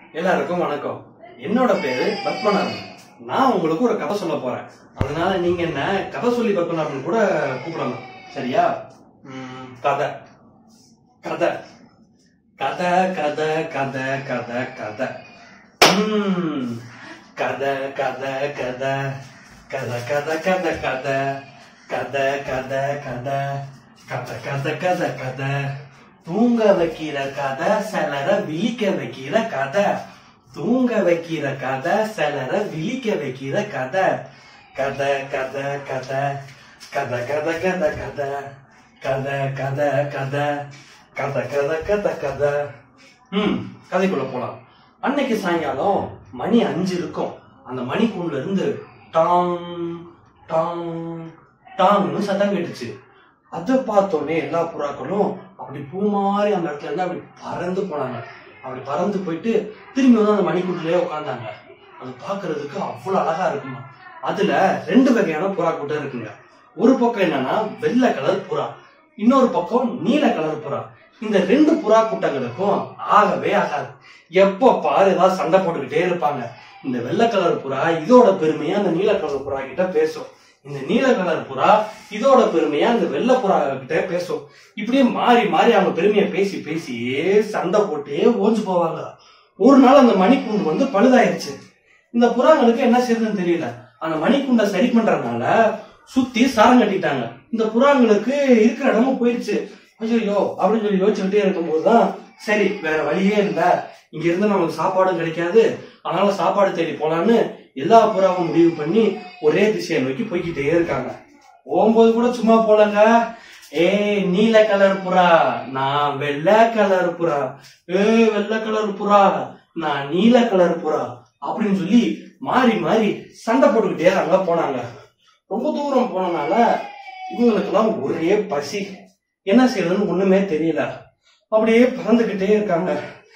எல்லாருக்கும் வணக்கம் என்னோட பேரு பத்மநாபன் நான் உங்களுக்கு ஒரு கதை சொல்ல போறேன் அதனால நீங்க என்ன கதை சொல்லி பத்மநாபன் கூட கூப்பிடணும் சரியா ம், கதை கதை கதை கதை கதை கதை கதை ம், கதை கதை கதை கதை கதை கதை கதை கதை கதை கதை கதை கதை கதை கதை தூங்க வைக்கிற கதை சிலர விழிக்க வைக்கிற கதை தூங்க வைக்கிற கதை சிலர விழிக்க வைக்கிற கதை கதை கதை கதை கதை கதை கதை கதை கதை கதை கதை கதை கதை கதை கதை ம் கதைக்குள்ள போலாம் அன்னைக்கு சாயங்காலம் மணி அஞ்சு இருக்கும் அந்த மணிக்கூண்டுல இருந்து டாங் டாங் டாங்னு சத்தம் கேட்டுச்சு அதை பார்த்தோன்னே எல்லா புறாக்களும் அப்படி பூ மாதிரி அந்த இடத்துல இருந்து அப்படி பறந்து போனாங்க அப்படி பறந்து போயிட்டு திரும்பி வந்து அந்த மணிக்கூட்டிலே உட்காந்தாங்க அது பார்க்கிறதுக்கு அவ்வளவு அழகா இருக்குமா அதுல ரெண்டு வகையான புறா கூட்டம் இருக்குங்க ஒரு பக்கம் என்னன்னா வெள்ளை கலர் புறா இன்னொரு பக்கம் நீல கலர் புறா இந்த ரெண்டு புறா கூட்டங்களுக்கும் ஆகவே ஆகாது எப்போ பாரு ஏதாவது சண்டை போட்டுக்கிட்டே இருப்பாங்க இந்த வெள்ளை கலர் புறா இதோட பெருமையா அந்த நீல கலர் புறா கிட்ட பேசும் இந்த நீல கலர் புறா இதோட பெருமையா இந்த வெள்ளை புறா கிட்ட பேசும் இப்படியே மாறி மாறி அவங்க பெருமையை பேசி பேசியே சண்டை போட்டே ஓஞ்சு போவாங்க ஒரு நாள் அந்த மணிக்கூண்டு வந்து பழுதாயிருச்சு இந்த புறாங்களுக்கு என்ன செய்யுதுன்னு தெரியல அந்த மணிக்குண்டை சரி பண்றதுனால சுத்தி சாரம் கட்டிட்டாங்க இந்த புறாங்களுக்கு இருக்கிற இடமும் போயிடுச்சு ஐயோ அப்படின்னு சொல்லி யோசிச்சுக்கிட்டே இருக்கும்போதுதான் சரி வேற வழியே இல்ல இங்க இருந்து நமக்கு சாப்பாடும் கிடைக்காது அதனால சாப்பாடு தேடி போலான்னு எல்லா புறாவும் முடிவு பண்ணி ஒரே திசையை நோக்கி போய்கிட்டே இருக்காங்க போகும்போது கூட சும்மா போலங்க ஏய் நீல கலர் புறா நான் வெள்ளை கலர் புறா ஏய் வெள்ளை கலர் புறா நான் நீல கலர் புறா அப்படின்னு சொல்லி மாறி மாறி சண்டை போட்டுக்கிட்டே அங்க போனாங்க ரொம்ப தூரம் போனனால இவங்களுக்கெல்லாம் ஒரே பசி என்ன செய்யறதுன்னு ஒண்ணுமே தெரியல அப்படியே பறந்துகிட்டே இருக்காங்க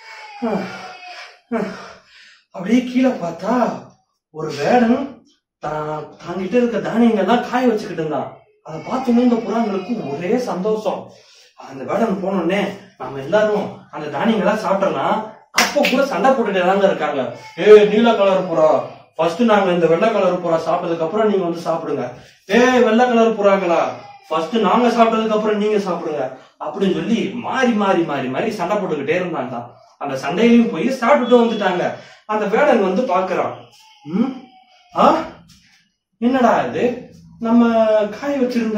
அப்படியே கீழே பார்த்தா ஒரு வேடன் தான் தாங்கிட்ட இருக்க தானியங்கள்லாம் காய வச்சுக்கிட்டு இருந்தான் அதை பார்த்தோன்னே இந்த புறாங்களுக்கு ஒரே சந்தோஷம் அந்த வேடன் போனோடனே நம்ம எல்லாரும் அந்த தானியங்கள்லாம் சாப்பிடலாம் அப்போ கூட சண்டை போட்டுட்டே தாங்க இருக்காங்க ஏய் நீல கலர் புறா ஃபர்ஸ்ட் நாங்க இந்த வெள்ளை கலர் புறா சாப்பிட்டதுக்கு அப்புறம் நீங்க வந்து சாப்பிடுங்க ஏய் வெள்ளை கலர் புறாங்களா ஃபர்ஸ்ட் நாங்க சாப்பிட்டதுக்கு அப்புறம் நீங்க சாப்பிடுங்க அப்படின்னு சொல்லி மாறி மாறி மாறி மாறி சண்டை போட்டுக்கிட்டே இருந்தாங்க அந்த சண்டையிலையும் போய் சாப்பிட்டுட்டு வந்துட்டாங்க அந்த வேடன் வந்து பாக்குறான் ம் ஆ என்னடா இது நம்ம காய வச்சிருந்த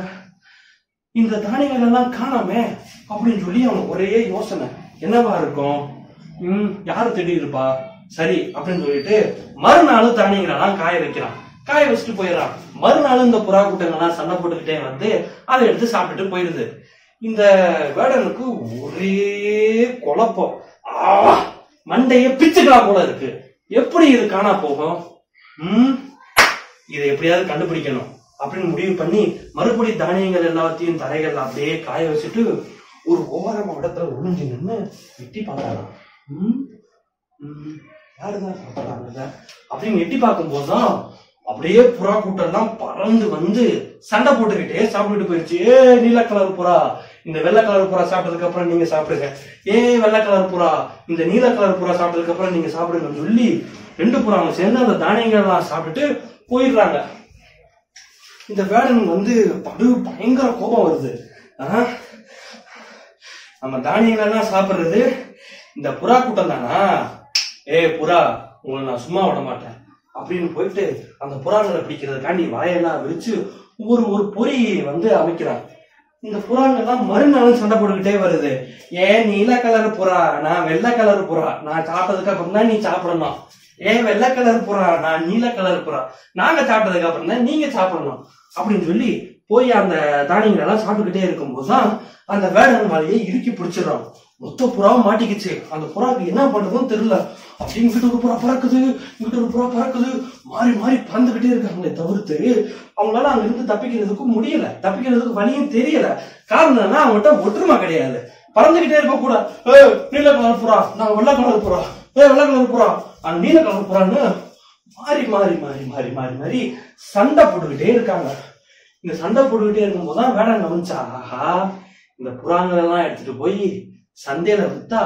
இந்த தானியங்கள் எல்லாம் காணாமே அப்படின்னு சொல்லி அவனுக்கு ஒரே யோசனை என்னவா இருக்கும் ம் யாரு தேடி இருப்பா சரி அப்படின்னு சொல்லிட்டு மறுநாள் தானியங்கள் எல்லாம் காய வைக்கிறான் காய வச்சுட்டு போயிடறான் மறுநாள் இந்த புறா கூட்டங்கள்லாம் சண்டை போட்டுக்கிட்டே வந்து அதை எடுத்து சாப்பிட்டுட்டு போயிருது இந்த வேடனுக்கு ஒரே குழப்பம் ஆ, மண்டைய பிச்சுக்கலாம் போல இருக்கு எப்படி இது காணா போகும் ம் இதை எப்படியாவது கண்டுபிடிக்கணும் அப்படின்னு முடிவு பண்ணி மறுபடி தானியங்கள் எல்லாத்தையும் தரைகள் அப்படியே காய வச்சுட்டு ஒரு ஓரமா இடத்துல ஒளிஞ்சு நின்று எட்டி பார்த்தாராம் ம், ம், யாருதான் சாப்பிட்றாங்க அப்படின்னு எட்டி பார்க்கும்போது தான் அப்படியே புறா கூட்டம் எல்லாம் பறந்து வந்து சண்டை போட்டுக்கிட்டே சாப்பிட்டுட்டு போயிடுச்சு ஏ நீல கலர் புறா இந்த வெள்ளை கலர் புறா சாப்பிட்டதுக்கு அப்புறம் நீங்க சாப்பிடுங்க ஏ வெள்ளை கலர் புறா இந்த நீல கலர் புறா சாப்பிட்டதுக்கு அப்புறம் நீங்க சாப்பிடுங்கன்னு சொல்லி ரெண்டு புறாவும் சேர்ந்து அந்த தானியங்கள் எல்லாம் சாப்பிட்டுட்டு போயிடுறாங்க இந்த வேடன் வந்து படு பயங்கர கோபம் வருது ஆ? நம்ம தானியங்கள் எல்லாம் சாப்பிடுறது இந்த புறா கூட்டம் தானா ஏ புறா உங்களை நான் சும்மா விட மாட்டேன் அப்படின்னு போயிட்டு அந்த புறாங்களை பிடிக்கிறதுக்காண்டி வாயெல்லாம் விரிச்சு ஒரு ஒரு பொறி வந்து அமைக்கிறான் இந்த புறாங்கெல்லாம் மறுநாளும் சண்டை போட்டுக்கிட்டே வருது ஏன் நீல கலர் புறா நான் வெள்ளை கலர் புறா நான் சாப்பிட்டதுக்கு அப்புறம் தான் நீ சாப்பிடணும் ஏன் வெள்ளை கலர் புறா நான் நீல கலர் புறா நாங்க சாப்பிட்டதுக்கு அப்புறம் தான் நீங்க சாப்பிடணும் அப்படின்னு சொல்லி போய் அந்த தானியங்கள் எல்லாம் சாப்பிட்டுக்கிட்டே இருக்கும்போது தான் அந்த வேடன் வாழையை இறுக்கி பிடிச்சிடறான் மொத்த புறாவும் மாட்டிக்கிச்சு அந்த புறாக்கு என்ன பண்றதுன்னு தெரியல அப்படி இங்கிட்ட ஒரு புறா பறக்குது இங்கிட்ட ஒரு புறா பறக்குது மாறி மாறி பறந்துகிட்டே இருக்காங்களே தவிர்த்து அவங்களால அங்க இருந்து தப்பிக்கிறதுக்கு முடியல தப்பிக்கிறதுக்கு வழியும் தெரியல காரணம் என்னன்னா அவங்ககிட்ட ஒற்றுமை கிடையாது பறந்துகிட்டே இருக்க கூட ஏ நீல கலர் புறா நான் வெள்ளை கலர் புறா ஏ வெள்ளை கலர் புறா அந்த நீல கலர் புறான்னு மாறி மாறி மாறி மாறி மாறி மாறி சண்டை போட்டுக்கிட்டே இருக்காங்க இந்த சண்டை போட்டுக்கிட்டே இருக்கும்போது தான் வேடம் கவனிச்சா ஆஹா இந்த புறாங்கள் எல்லாம் எடுத்துட்டு போய் சந்தையில வித்தா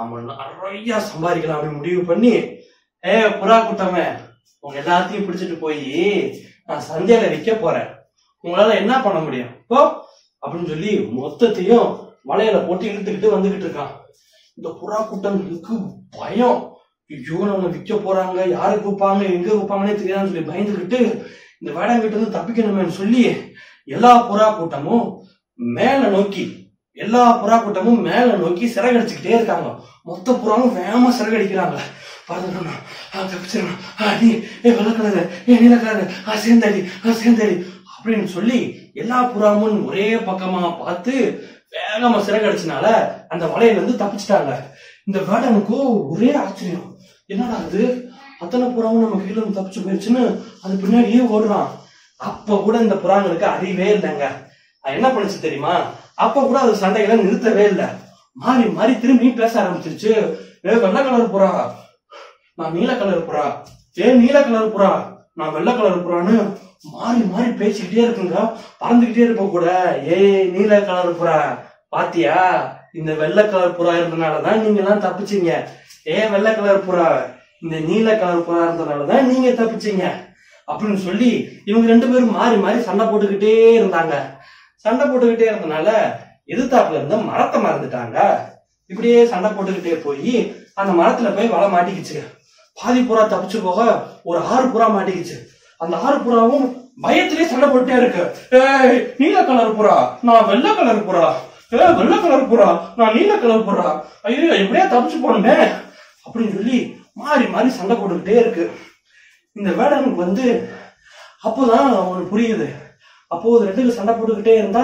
நம்ம நிறைய சம்பாதிக்கலாம் அப்படின்னு முடிவு பண்ணி ஏ புறா கூட்டமே உங்க எல்லாத்தையும் பிடிச்சிட்டு போய் நான் சந்தையில விற்க போறேன் உங்களால என்ன பண்ண முடியும் போ அப்படின்னு சொல்லி மொத்தத்தையும் வலையில போட்டு இழுத்துக்கிட்டு வந்துகிட்டு இருக்கான் இந்த புறா கூட்டங்களுக்கு பயம் ஐயோ நம்ம விற்க போறாங்க யாருக்கு விற்பாங்க எங்க விற்பாங்கன்னே தெரியாதுன்னு சொல்லி பயந்துகிட்டு இந்த வேடாங்கிட்ட இருந்து தப்பிக்கணுமேனு சொல்லி எல்லா புறா கூட்டமும் மேல நோக்கி எல்லா புறா கூட்டமும் மேல நோக்கி சிறகடிச்சுக்கிட்டே இருக்காங்க மொத்த புறாவும் வேகமா சிறகடிக்கிறாங்க பாருங்க தப்பிச்சிடணும் ஆ, நீ ஏ வெள்ளை கலரு ஏ நீல கலரு ஆ சேர்ந்தடி ஆ சேர்ந்தடி அப்படின்னு சொல்லி எல்லா புறாவும் ஒரே பக்கமா பார்த்து வேகமா சிறகடிச்சனால அந்த வலையில இருந்து தப்பிச்சிட்டாங்க இந்த வேடனுக்கு ஒரே ஆச்சரியம் என்னடா அது அத்தனை புறாவும் நம்ம கீழ இருந்து தப்பிச்சு போயிடுச்சுன்னு அது பின்னாடியே ஓடுறான் அப்ப கூட இந்த புறாங்களுக்கு அறிவே இல்லைங்க அது என்ன பண்ணுச்சு தெரியுமா அப்ப கூட அது சண்டைகளை நிறுத்தவே இல்லை மாறி மாறி திரும்பி பேச ஆரம்பிச்சிருச்சு ஏ வெள்ளை கலர் புறா நான் நீல கலர் புறா ஏ நீல கலர் புறா நான் வெள்ளை கலர் புறான்னு மாறி மாறி பேசிக்கிட்டே இருக்குங்க பறந்துகிட்டே இருப்ப கூட ஏய் நீல கலர் புறா பாத்தியா இந்த வெள்ளை கலர் புறா இருந்தனாலதான் நீங்க எல்லாம் தப்பிச்சீங்க ஏ வெள்ளை கலர் புறா இந்த நீல கலர் புறா இருந்தனாலதான் நீங்க தப்பிச்சீங்க அப்படின்னு சொல்லி இவங்க ரெண்டு பேரும் மாறி மாறி சண்டை போட்டுக்கிட்டே இருந்தாங்க சண்டை போட்டுக்கிட்டே இருந்தனால எதிர்த்தாப்புல இருந்த மரத்தை மறந்துட்டாங்க இப்படியே சண்டை போட்டுக்கிட்டே போய் அந்த மரத்துல போய் வலை மாட்டிக்கிச்சு பாதி புறா தப்பிச்சு போக ஒரு ஆறு புறா மாட்டிக்கிச்சு அந்த ஆறு புறாவும் பயத்திலே சண்டை போட்டுட்டே இருக்கு ஏய் நீல கலர் புறா நான் வெள்ளை கலர் புறா ஏ வெள்ளை கலர் புறா நான் நீல கலர் புறா ஐயோ எப்படியா தப்பிச்சு போனே அப்படின்னு சொல்லி மாறி மாறி சண்டை போட்டுக்கிட்டே இருக்கு இந்த வேடனுக்கு வந்து அப்போதான் அவனுக்கு புரியுது அப்போ இது ரெண்டுல சண்டை போட்டுக்கிட்டே இருந்தா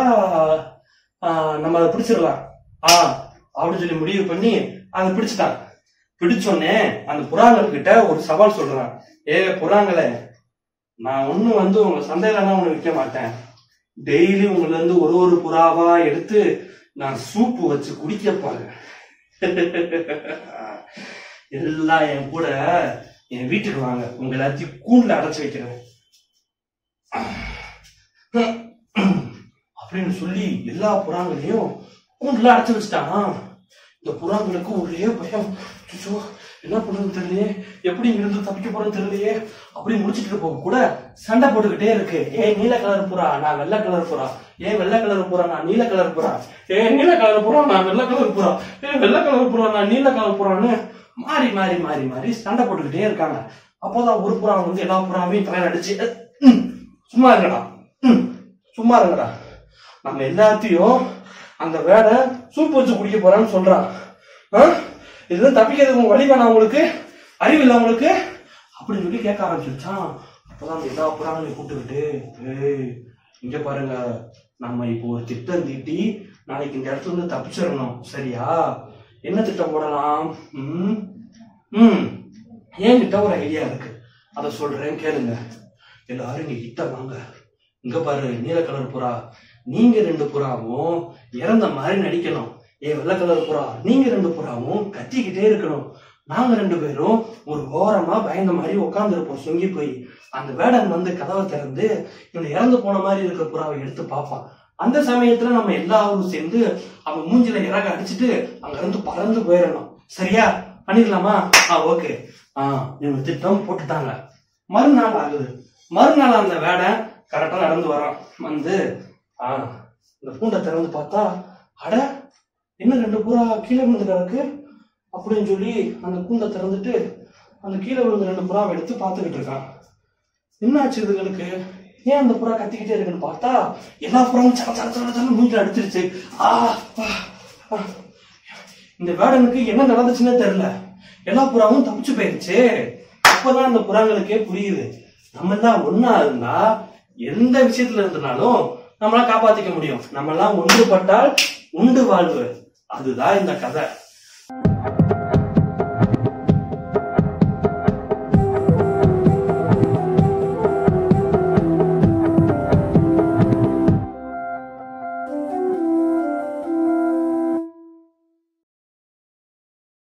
ஆஹ், நம்ம அதை பிடிச்சிடலாம் ஆ அப்படின்னு சொல்லி முடிவு பண்ணி அதை பிடிச்சிட்டான் பிடிச்சோடனே அந்த புறாங்கள் கிட்ட ஒரு சவால் சொல்றான் ஏ புறாங்களே நான் ஒண்ணும் வந்து உங்க சந்தையிலலாம் ஒண்ணு விற்க மாட்டேன் டெய்லி உங்கள்ல இருந்து ஒரு ஒரு புறாவா எடுத்து நான் சூப்பு வச்சு குடிக்க பாருங்க எல்லாம் என் கூட என் வீட்டுக்கு வாங்க உங்க எல்லாத்தையும் கூண்டுல அடைச்சு வைக்கிறேன் அப்படின்னு சொல்லி எல்லா புறாங்களையும் கூண்டுல அடைச்சு வச்சுட்டான் இந்த புறாங்களுக்கு ஒரே பயம் அச்சோ, என்ன பண்றது தெரியலையே எப்படி இங்கிருந்து தப்பிக்க போறோம்னு தெரியலையே அப்படி முடிச்சிட்டு இருப்போம் கூட சண்டை போட்டுக்கிட்டே இருக்கு ஏ நீல கலர் புறா நான் வெள்ளை கலர் புறா ஏ வெள்ளை கலர் புறா நான் நீல கலர் புறா ஏ நீல கலர் புறா நான் வெள்ளை கலர் புறா ஏ வெள்ளை கலர் புறா நான் நீல கலர் புறான்னு மாறி மாறி மாறி மாறி சண்டை போட்டுக்கிட்டே இருக்காங்க அப்போதான் ஒரு புறா வந்து எல்லா புறாவையும் தலையில அடிச்சு "ம், சும்மா இருங்கடா ம், சும்மா இருங்கடா நம்ம எல்லாத்தையும் அந்த வேடை சூப் வச்சு குடிக்க போறான்னு சொல்றான் ஆ? இது தப்பிக்கிறதுக்கு உங்க வழி வேணாம் உங்களுக்கு அறிவு இல்லை உங்களுக்கு அப்படின்னு சொல்லி கேட்க ஆரம்பிச்சிருச்சான் அப்பதான் அந்த எல்லா புறாங்களையும் கூப்பிட்டுக்கிட்டு ஏய் இங்க பாருங்க நம்ம இப்போ ஒரு திட்டம் தீட்டி நாளைக்கு இந்த இடத்துல இருந்து தப்பிச்சிடணும் சரியா என்ன திட்டம் போடலாம் ம் ம் என்கிட்ட ஒரு ஐடியா இருக்கு அதை சொல்றேன் கேளுங்க எல்லாரும் இங்க கிட்ட வாங்க இங்க பாரு நீல கலர் புறா நீங்க ரெண்டு புறாவும் இறந்த மாதிரி நடிக்கணும் ஏ வெள்ளை கலர் புறா நீங்க ரெண்டு புறாவும் கத்திக்கிட்டே இருக்கணும் நாங்க ரெண்டு பேரும் ஒரு ஓரமா பயந்த மாதிரி உட்காந்துருப்போம் சொங்கி போய் அந்த வேடன் வந்து கதவை திறந்து இந்த இறந்து போன மாதிரி இருக்கிற புறாவை எடுத்து பார்ப்பான் அந்த சமயத்துல நம்ம எல்லாரும் சேர்ந்து அவன் மூஞ்சில இறக அடிச்சுட்டு அங்க இருந்து பறந்து போயிடணும் சரியா பண்ணிடலாமா ஆ ஓகே ஆ இவங்க திட்டம் போட்டுட்டாங்க மறுநாள் ஆகுது மறுநாள் அந்த வேடை கரெக்டா நடந்து வரான் வந்து ஆ இந்த பூண்டை திறந்து பார்த்தா அட என்ன ரெண்டு புறா கீழே விழுந்து கிடக்கு அப்படின்னு சொல்லி அந்த கூண்டை திறந்துட்டு அந்த கீழே விழுந்த ரெண்டு புறாவை எடுத்து பார்த்துக்கிட்டு இருக்கான் என்னாச்சு இதுகளுக்கு ஏன் அந்த புறா கத்திக்கிட்டே இருக்குன்னு பார்த்தா எல்லா புறாவும் சல சல சல சல மூஞ்சில அடிச்சிருச்சு ஆ ஆ, ஆ. இந்த வேடனுக்கு என்ன நடந்துச்சுன்னே தெரியல எல்லா புறாவும் தப்பிச்சு போயிருச்சு அப்பதான் அந்த புறாங்களுக்கே புரியுது நம்ம எல்லாம் ஒன்னா இருந்தா எந்த விஷயத்துல இருந்தாலும் நம்மள காப்பாத்திக்க முடியும் நம்ம எல்லாம் ஒன்றுபட்டால் உண்டு வாழ்வு அதுதான் இந்த கதை